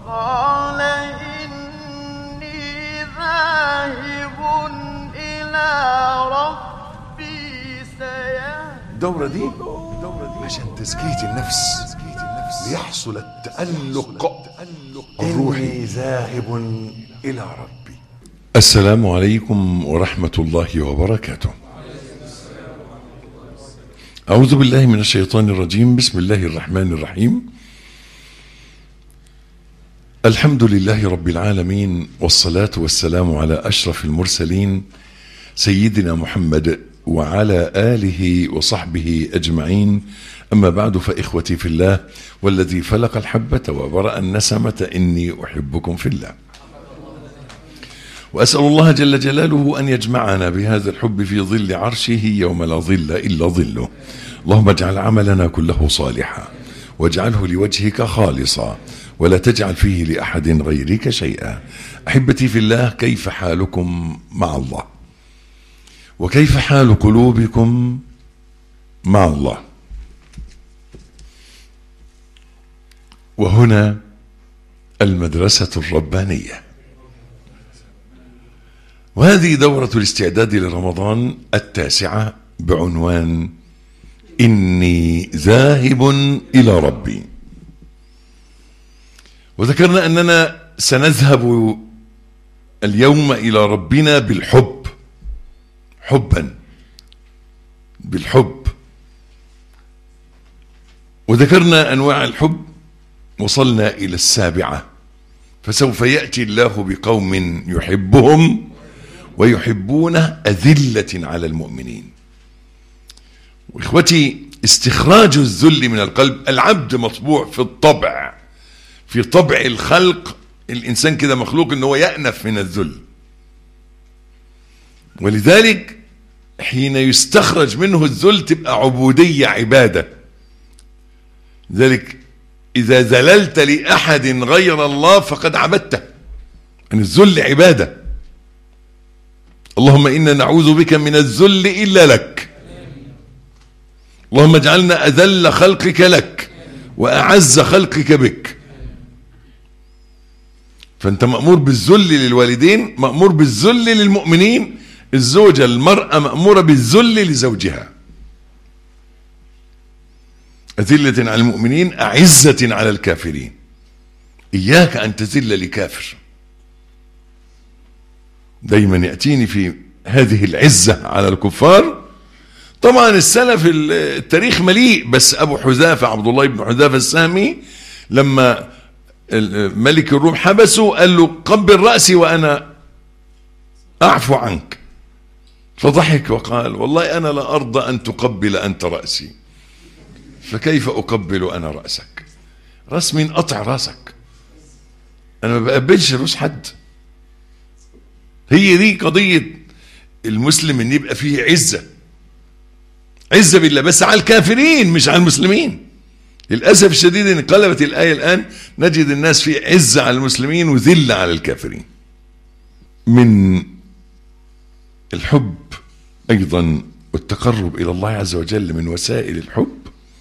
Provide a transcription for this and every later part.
قال إني ذاهب إلى ربي سيهدين الدورة دي عشان تزكية النفس ليحصل التألق الروحي ذاهب إلى ربي السلام عليكم ورحمة الله وبركاته أعوذ بالله من الشيطان الرجيم بسم الله الرحمن الرحيم الحمد لله رب العالمين والصلاة والسلام على أشرف المرسلين سيدنا محمد وعلى آله وصحبه أجمعين أما بعد فإخوتي في الله والذي فلق الحبة وبرأ النسمة إني أحبكم في الله وأسأل الله جل جلاله أن يجمعنا بهذا الحب في ظل عرشه يوم لا ظل إلا ظله اللهم اجعل عملنا كله صالحا واجعله لوجهك خالصا ولا تجعل فيه لأحد غيرك شيئا أحبتي في الله كيف حالكم مع الله وكيف حال قلوبكم مع الله وهنا المدرسة الربانية وهذه دورة الاستعداد لرمضان التاسعة بعنوان إني ذاهب إلى ربي وذكرنا أننا سنذهب اليوم إلى ربنا بالحب حبا بالحب وذكرنا أنواع الحب وصلنا إلى السابعة فسوف يأتي الله بقوم يحبهم ويحبونه أذلة على المؤمنين وإخوتي استخراج الذل من القلب العبد مطبوع في الطبع في طبع الخلق الإنسان كده مخلوق أنه يأنف من الذل ولذلك حين يستخرج منه الذل تبقى عبودية عبادة ذلك إذا ذللت لأحد غير الله فقد عبدته أن الذل عبادة اللهم إنا نعوذ بك من الذل إلا لك اللهم اجعلنا أذل خلقك لك وأعز خلقك بك فأنت مأمور بالذل للوالدين مأمور بالذل للمؤمنين الزوجة المرأة مأمورة بالذل لزوجها أذلة على المؤمنين أعزة على الكافرين إياك أن تذل لكافر دايما يأتيني في هذه العزة على الكفار طبعا السلف التاريخ مليء بس أبو حذافة عبد الله بن حذافة السامي لما ملك الروم حبسه قال له قبل رأسي وأنا أعفو عنك فضحك وقال والله أنا لا أرضى أن تقبل أنت رأسي فكيف أقبل أنا رأسك راس مين قطع راسك أنا ما بقبلش روس حد هي دي قضية المسلم ان يبقى فيه عزة عزة بالله بس على الكافرين مش على المسلمين للأسف الشديد ان قلبت الآية الآن نجد الناس في عزة على المسلمين وذلة على الكافرين من الحب أيضا والتقرب إلى الله عز وجل من وسائل الحب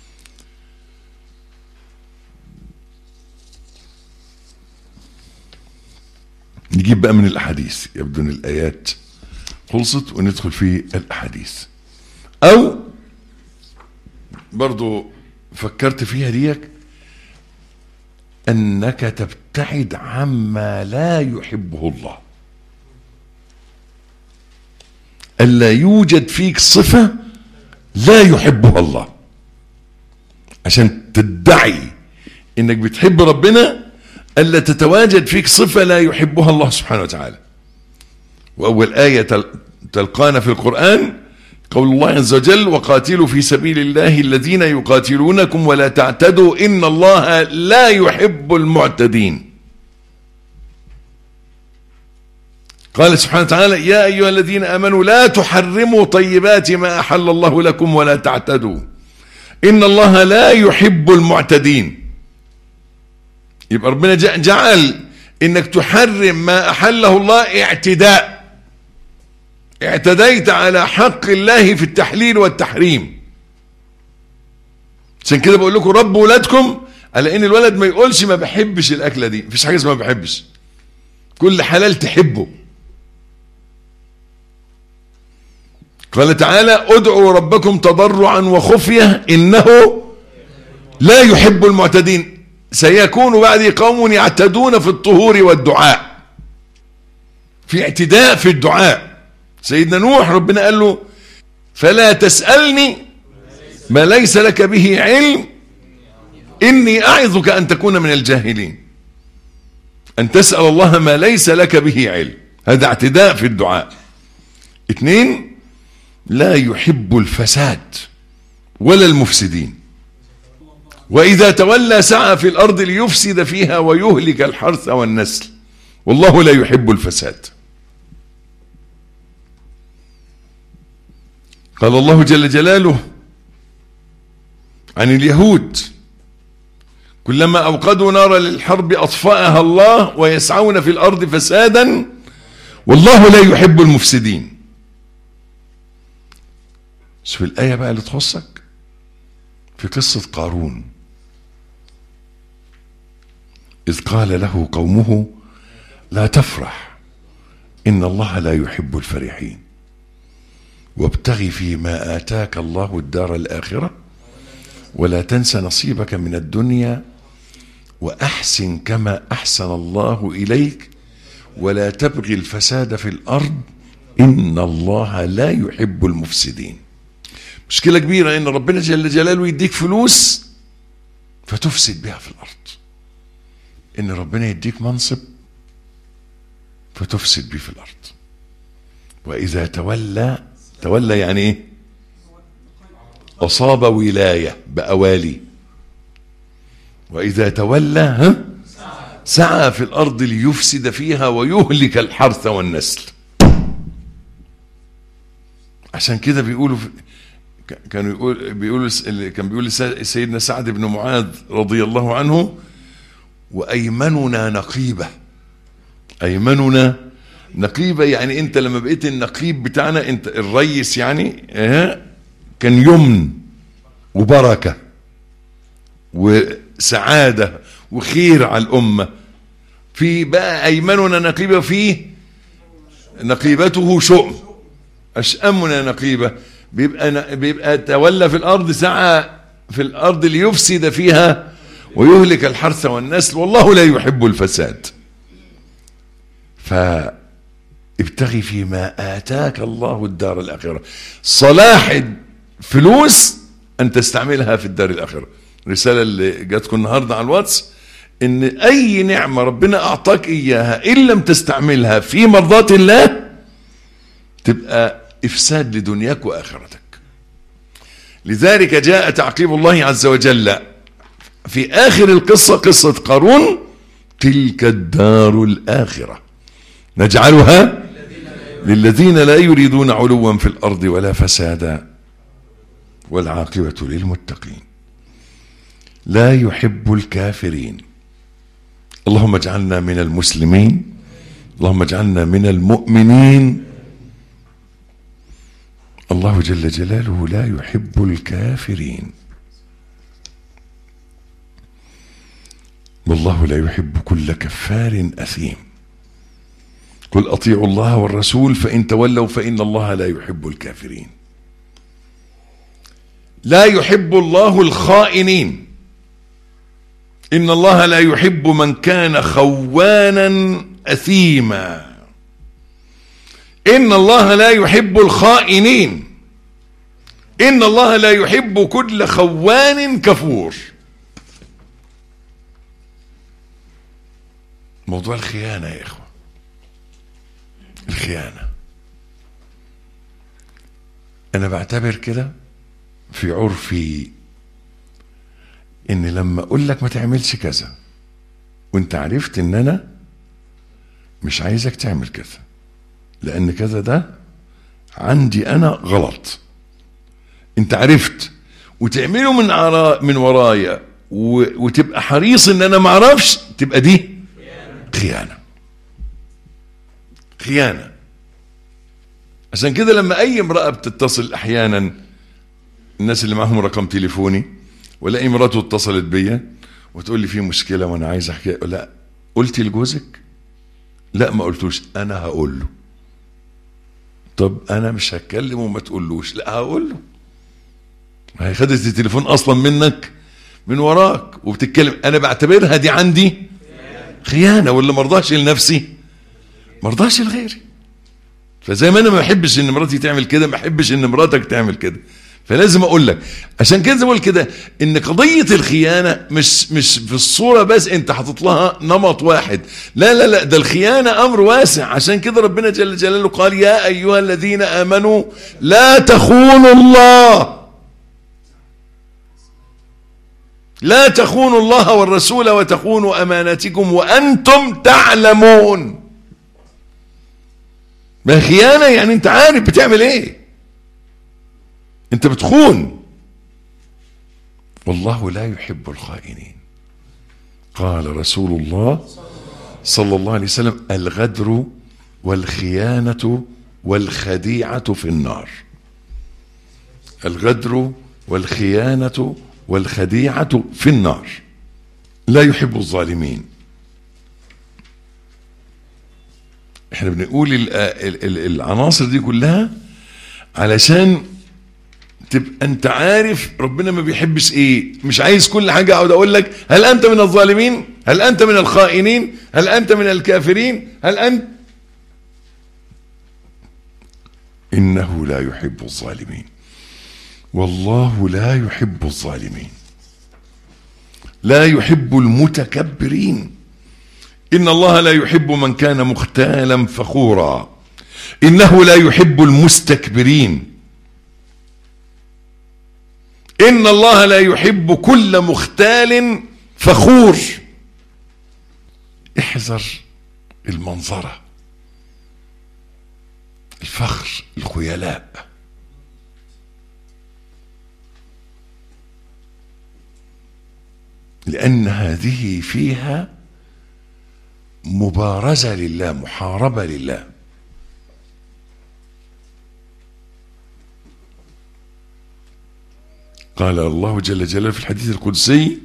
نجيب بقى من الأحاديث يبدو أن الآيات خلصت وندخل في الأحاديث أو برضو فكرت فيها ديك أنك تبتعد عما لا يحبه الله ألا يوجد فيك صفة لا يحبها الله عشان تدعي انك بتحب ربنا ألا تتواجد فيك صفة لا يحبها الله سبحانه وتعالى وأول آية تلقانا في القرآن قول الله عز وجل وقاتلوا في سبيل الله الذين يقاتلونكم ولا تعتدوا إن الله لا يحب المعتدين قال سبحانه وتعالى يا أيها الذين آمنوا لا تحرموا طيبات ما أحل الله لكم ولا تعتدوا إن الله لا يحب المعتدين يبقى ربنا جعل انك تحرم ما احله الله اعتداء اعتديت على حق الله في التحليل والتحريم عشان كده بقول لكم ربوا ولادكم على ان الولد ما يقولش ما بحبش الاكله دي مفيش حاجه اسمها ما بحبش كل حلال تحبه قال تعالى ادعوا ربكم تضرعا وخفيه انه لا يحب المعتدين سيكون بعدي قوم يعتدون في الطهور والدعاء في اعتداء في الدعاء سيدنا نوح ربنا قال له فلا تسألني ما ليس لك به علم إني أعظك أن تكون من الجاهلين أن تسأل الله ما ليس لك به علم هذا اعتداء في الدعاء اثنين لا يحب الفساد ولا المفسدين وإذا تولى سعى في الأرض ليفسد فيها ويهلك الحرث والنسل والله لا يحب الفساد قال الله جل جلاله عن اليهود كلما أوقدوا نارا للحرب أطفأها الله ويسعون في الأرض فسادا والله لا يحب المفسدين شوف الآية بقى اللي تخصك في قصة قارون إذ قال له قومه لا تفرح إن الله لا يحب الفرحين وابتغ فيما آتاك الله الدار الآخرة ولا تنس نصيبك من الدنيا وأحسن كما أحسن الله إليك ولا تبغي الفساد في الأرض إن الله لا يحب المفسدين مشكلة كبيرة إن ربنا جل جلاله يديك فلوس فتفسد بها في الأرض إن ربنا يديك منصب فتفسد به في الأرض وإذا تولى تولى يعني إيه أصاب ولاية بأوالي وإذا تولى ها سعى في الأرض ليفسد فيها ويهلك الحرث والنسل عشان كده بيقولوا في كانوا يقول بيقول كان بيقول سيدنا سعد بن معاذ رضي الله عنه وايمننا نقيبه ايمننا نقيبه يعني انت لما بقيت النقيب بتاعنا انت الريس يعني اه كان يمن وبركه وسعاده وخير على الامه في بقى ايمننا نقيبه فيه نقيبته شؤم اشأمنا نقيبه بيبقى بيبقى تولى في الارض سعى في الارض ليفسد فيها ويهلك الحرث والنسل والله لا يحب الفساد فابتغي فيما اتاك الله الدار الاخره صلاح الفلوس ان تستعملها في الدار الاخره الرساله اللي جاتكم النهارده على الواتس ان اي نعمه ربنا اعطاك اياها ان لم تستعملها في مرضاه الله تبقى افساد لدنياك واخرتك لذلك جاء تعقيب الله عز وجل في اخر القصه قصه قارون تلك الدار الاخره نجعلها للذين لا يريدون علوا في الارض ولا فسادا والعاقبه للمتقين لا يحب الكافرين اللهم اجعلنا من المسلمين اللهم اجعلنا من المؤمنين الله جل جلاله لا يحب الكافرين والله لا يحب كل كفار اثيم قل اطيعوا الله والرسول فان تولوا فان الله لا يحب الكافرين لا يحب الله الخائنين ان الله لا يحب من كان خوانا اثيما ان الله لا يحب الخائنين ان الله لا يحب كل خوان كفور موضوع الخيانه يا اخوه الخيانه انا بعتبر كده في عرفي ان لما اقول لك ما تعملش كذا وانت عرفت ان انا مش عايزك تعمل كذا لان كذا ده عندي انا غلط انت عرفت وتعمله من عرا من ورايا و... وتبقى حريص ان انا ما اعرفش تبقى دي خيانه خيانه عشان كده لما اي امراه بتتصل احيانا الناس اللي معاهم رقم تليفوني ولا مراته اتصلت بيا وتقول لي في مشكله وانا عايز احكي لا قلتي لجوزك لا ما قلتوش انا هقول له طب انا مش هتكلم وما تقولوش لا هقول له ما هي خدت التليفون اصلا منك من وراك وبتتكلم انا بعتبرها دي عندي خيانه واللي مرضاش لنفسي مرضاش لغيري فزي ما انا ما بحبش ان مراتي تعمل كده ما بحبش ان مراتك تعمل كده فلازم اقول لك عشان كده زي ما بقول كده ان قضيه الخيانه مش مش في الصوره بس انت حاطط لها نمط واحد لا لا لا ده الخيانه امر واسع عشان كده ربنا جل جلاله قال يا ايها الذين امنوا لا تخونوا الله لا تخونوا الله والرسول وتخونوا اماناتكم وانتم تعلمون ما خيانه يعني انت عارف بتعمل ايه انت بتخون والله لا يحب الخائنين قال رسول الله صلى الله عليه وسلم الغدر والخيانة والخديعة في النار الغدر والخيانة والخديعة في النار لا يحب الظالمين احنا بنقول ال- ال- ال- العناصر دي كلها علشان تبقى انت عارف ربنا ما بيحبش ايه مش عايز كل حاجة اقعد اقول لك هل انت من الظالمين هل انت من الخائنين هل انت من الكافرين هل انت انه لا يحب الظالمين والله لا يحب الظالمين لا يحب المتكبرين ان الله لا يحب من كان مختالا فخورا انه لا يحب المستكبرين ان الله لا يحب كل مختال فخور احذر المنظره الفخر الخيلاء لان هذه فيها مبارزه لله محاربه لله قال الله جل جلاله في الحديث القدسي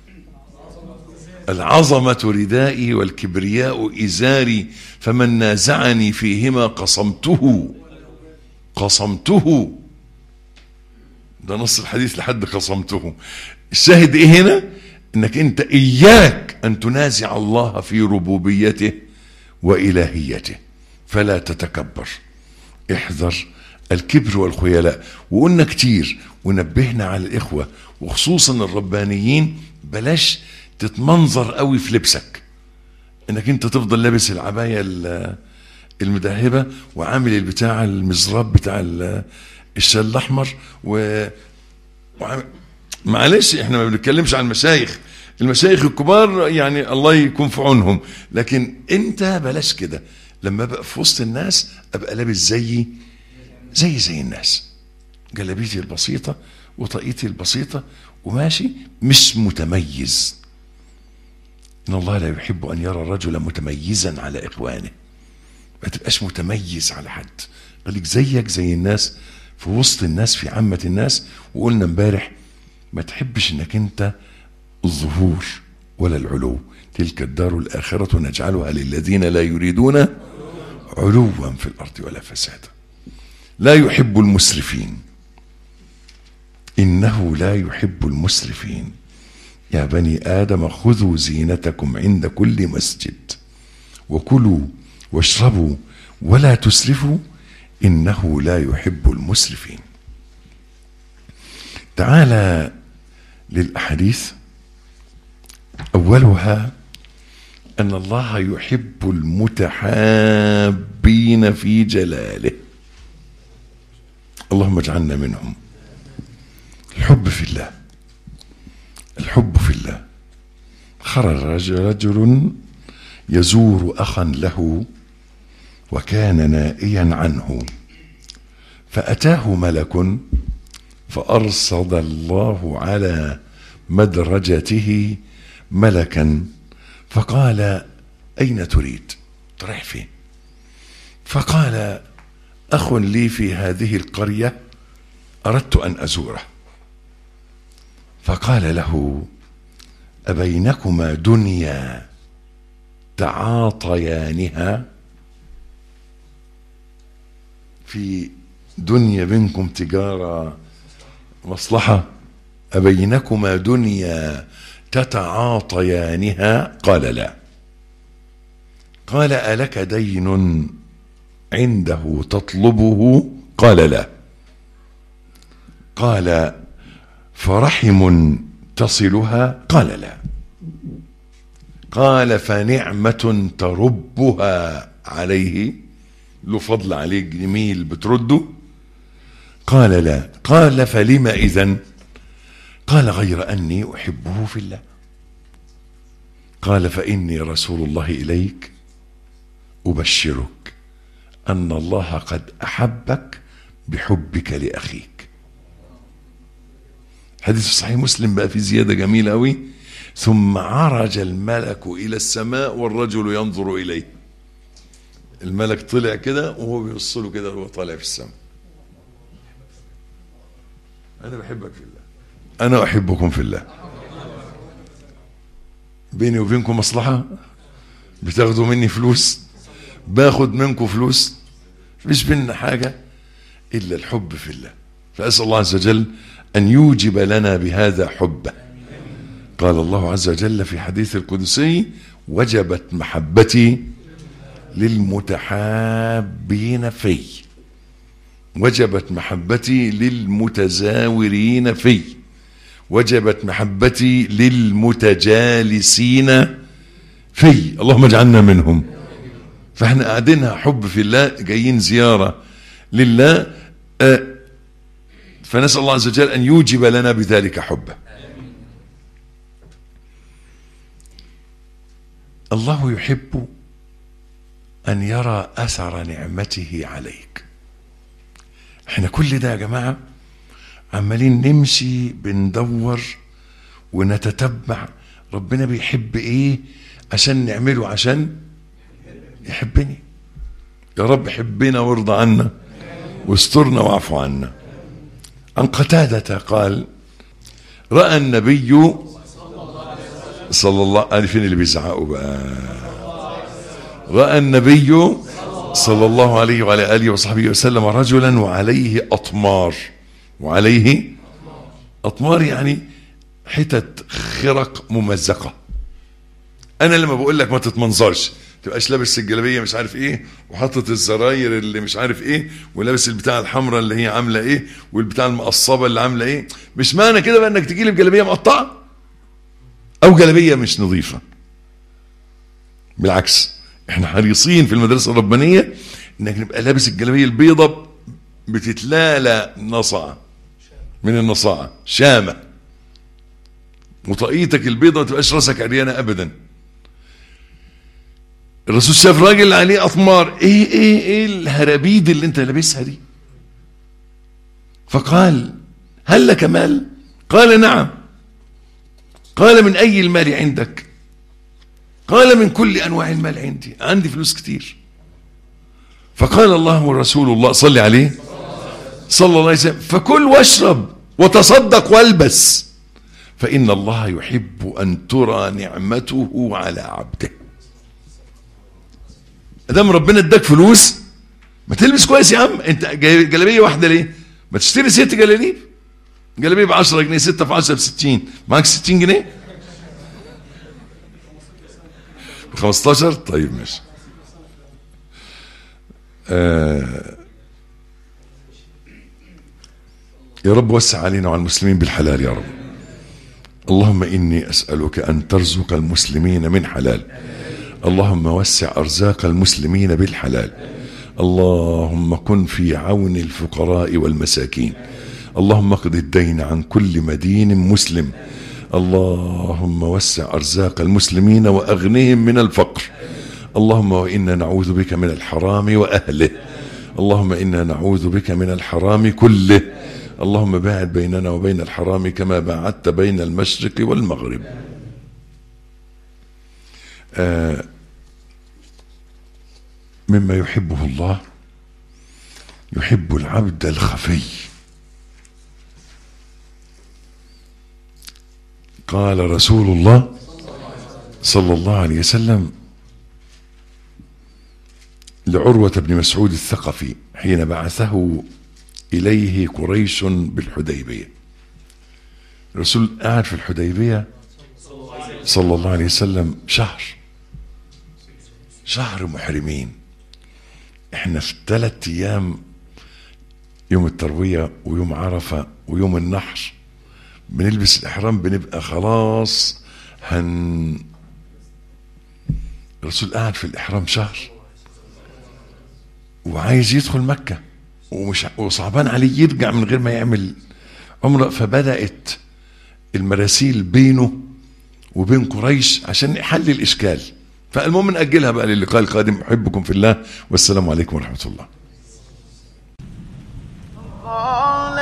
العظمة ردائي والكبرياء إزاري فمن نازعني فيهما قصمته قصمته ده نص الحديث لحد قصمته الشاهد ايه هنا انك انت اياك ان تنازع الله في ربوبيته والهيته فلا تتكبر احذر الكبر والخيلاء وقلنا كتير ونبهنا على الاخوه وخصوصا الربانيين بلاش تتمنظر قوي في لبسك انك انت تفضل لابس العبايه ال- المدهبه وعامل البتاع المزراب بتاع ال- الشال الاحمر و وعامل معلش احنا ما بنتكلمش عن المشايخ المشايخ الكبار يعني الله يكون في عونهم لكن انت بلاش كده لما ابقى في وسط الناس ابقى لابس زيي زي زي الناس جلابيتي البسيطة وطاقيتي البسيطة وماشي مش متميز إن الله لا يحب أن يرى الرجل متميزا على إخوانه ما تبقاش متميز على حد خليك زيك زي الناس في وسط الناس في عامة الناس وقلنا امبارح ما تحبش انك انت الظهور ولا العلو تلك الدار الآخرة نجعلها للذين لا يريدون علوا في الأرض ولا فسادا لا يحب المسرفين إنه لا يحب المسرفين يا بني آدم خذوا زينتكم عند كل مسجد وكلوا واشربوا ولا تسرفوا إنه لا يحب المسرفين تعالى للأحاديث أولها أن الله يحب المتحابين في جلاله اللهم اجعلنا منهم الحب في الله الحب في الله خرج رجل يزور اخا له وكان نائيا عنه فاتاه ملك فارصد الله على مدرجته ملكا فقال اين تريد تروح فين فقال اخ لي في هذه القريه اردت ان ازوره فقال له أبينكما دنيا تعاطيانها في دنيا بينكم تجارة مصلحة أبينكما دنيا تتعاطيانها قال لا قال ألك دين عنده تطلبه قال لا قال فرحم تصلها قال لا قال فنعمة تربها عليه له فضل عليك جميل بترده قال لا قال فلم إذن قال غير أني أحبه في الله قال فإني رسول الله إليك أبشرك أن الله قد أحبك بحبك لأخيك حديث صحيح مسلم بقى في زيادة جميلة أوي ثم عرج الملك إلى السماء والرجل ينظر إليه الملك طلع كده وهو بيبص له كده وهو طالع في السماء أنا بحبك في الله أنا أحبكم في الله بيني وبينكم مصلحة بتاخدوا مني فلوس باخد منكم فلوس مش بينا حاجة إلا الحب في الله فأسأل الله عز وجل أن يوجب لنا بهذا حبه قال الله عز وجل في حديث القدسي وجبت محبتي للمتحابين في وجبت محبتي للمتزاورين في وجبت محبتي للمتجالسين في اللهم اجعلنا منهم فاحنا قاعدينها حب في الله جايين زيارة لله آه فنسأل الله عز وجل أن يوجب لنا بذلك حبه الله يحب أن يرى أثر نعمته عليك احنا كل ده يا جماعة عمالين نمشي بندور ونتتبع ربنا بيحب ايه عشان نعمله عشان يحبني يا رب حبنا وارضى عنا واسترنا واعف عنا عن قتادة قال رأى النبي صلى الله عليه فين اللي بيزعقوا بقى رأى النبي صلى الله عليه وعلى آله وصحبه وسلم رجلا وعليه أطمار وعليه أطمار يعني حتت خرق ممزقة أنا لما بقول لك ما تتمنظرش تبقاش لابس الجلابيه مش عارف ايه وحاطط الزراير اللي مش عارف ايه ولابس البتاع الحمراء اللي هي عامله ايه والبتاع المقصبه اللي عامله ايه مش معنى كده بقى انك تجي لي بجلابيه مقطعه او جلابيه مش نظيفه بالعكس احنا حريصين في المدرسه الربانيه انك نبقى لابس الجلابيه البيضة بتتلالى نصعه من النصاعه شامه وطاقيتك البيضة ما تبقاش راسك عريانه ابدا الرسول شاف راجل عليه اطمار ايه ايه ايه الهرابيد اللي انت لابسها دي فقال هل لك مال قال نعم قال من اي المال عندك قال من كل انواع المال عندي عندي فلوس كتير فقال الله ورسول الله صلي عليه صلى الله عليه وسلم فكل واشرب وتصدق والبس فان الله يحب ان ترى نعمته على عبده ادام ربنا اداك فلوس ما تلبس كويس يا عم انت جلابيه واحده ليه ما تشتري ست جلاليب جلابيه ب 10 جنيه 6 في 10 ب 60 معاك 60 جنيه ب 15 طيب ماشي آه يا رب وسع علينا وعلى المسلمين بالحلال يا رب اللهم اني اسالك ان ترزق المسلمين من حلال اللهم وسع ارزاق المسلمين بالحلال اللهم كن في عون الفقراء والمساكين اللهم اقض الدين عن كل مدين مسلم اللهم وسع ارزاق المسلمين واغنهم من الفقر اللهم وانا نعوذ بك من الحرام واهله اللهم انا نعوذ بك من الحرام كله اللهم باعد بيننا وبين الحرام كما باعدت بين المشرق والمغرب آه مما يحبه الله يحب العبد الخفي قال رسول الله صلى الله عليه وسلم لعروة بن مسعود الثقفي حين بعثه إليه قريش بالحديبية الرسول قاعد في الحديبية صلى الله عليه وسلم شهر شهر محرمين احنا في ثلاث ايام يوم التروية ويوم عرفة ويوم النحر بنلبس الإحرام بنبقى خلاص هن الرسول قاعد في الإحرام شهر وعايز يدخل مكة ومش وصعبان عليه يرجع من غير ما يعمل عمرة فبدأت المراسيل بينه وبين قريش عشان يحل الإشكال فالمهم نأجلها بقى للقاء القادم أحبكم في الله والسلام عليكم ورحمة الله قال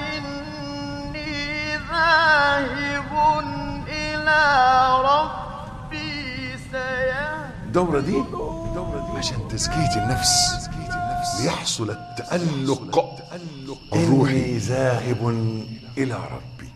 إني ذاهب إلى ربي سيهدين الدورة دي عشان تزكية النفس ليحصل التألق الروحي ذاهب إلى ربي